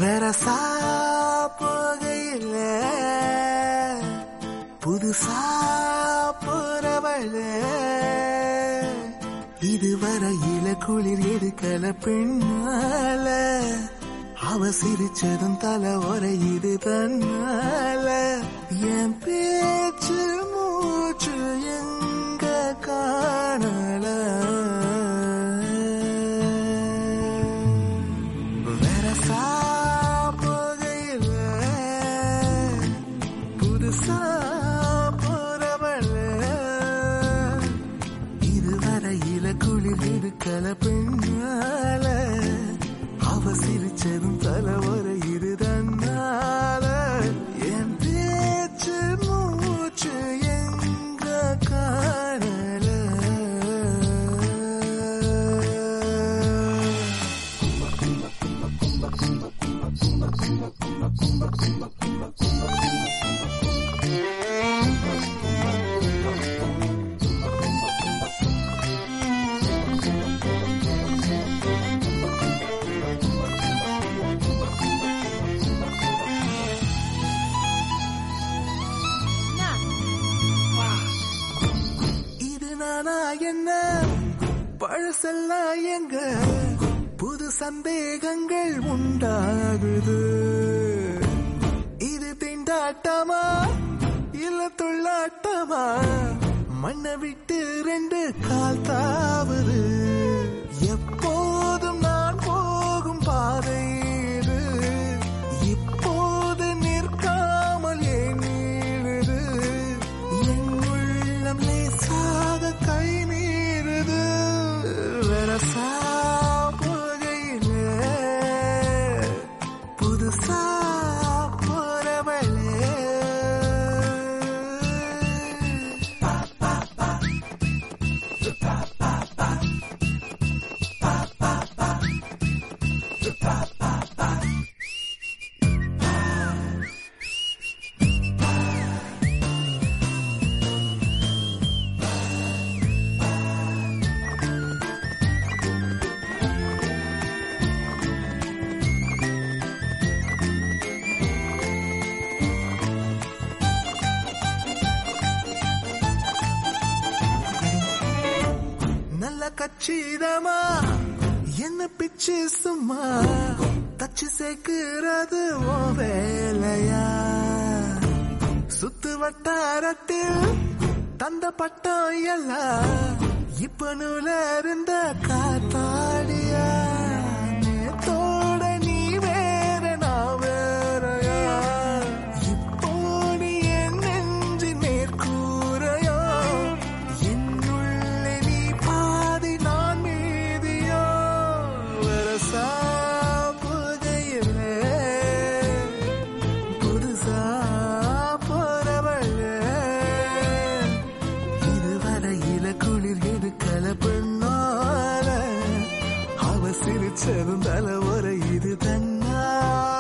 வெரசா போகையில புதுசா போறவள இதுவரையில குளிர் எடுக்கல பெண்ணால அவ சிரிச்சதும் தலை உரையுது தன்னால என் பேச்சு மூச்சு எங்க காணல வெரசா போகையில புதுசா போறவள இதுவரையில குளிர் இருக்கல பெண்ணால அவ சிரிச்சதும் தலைவரை இருதன்னால என் பேச்சு மூச்சு எங்க காணல இது நானா என்ன பழசெல்லாம் எங்க புது சந்தேகங்கள் உண்டாகுது இது திண்டாட்டமா இல்ல துள்ளாட்டமா மண்ணை விட்டு ரெண்டு கால் தாவுது எப்போதும் நான் போகும் பாதை இது இப்போது நிற்காமல் ஏன் நீழுது என் உள்ளம் லேசாக கை மீறுது வெரசா போகையில புதுசா போறவளே நல்ல கச்சிதமா என்ன பிச்சு சும்மா தச்சு சேர்க்கிறது ஓ வேலையா சுத்து வட்டாரத்தில் தந்த பட்டம் எல்லாம் இப்ப நூல இருந்த காத்தாடியா நேத்தோட நீ வேற நான் வேறயா இப்போ நீ என் நெஞ்சு மேற்கூரையோ என்னுள்ளே நீ பாதி நான் மீதியோ வரசா புதையிலே புதுசா போறவளே இதுவரையில குளிர் எடுக்கல பெண்ணால அவ சிரிச்சதும் தலை ஒரு இது தன்னால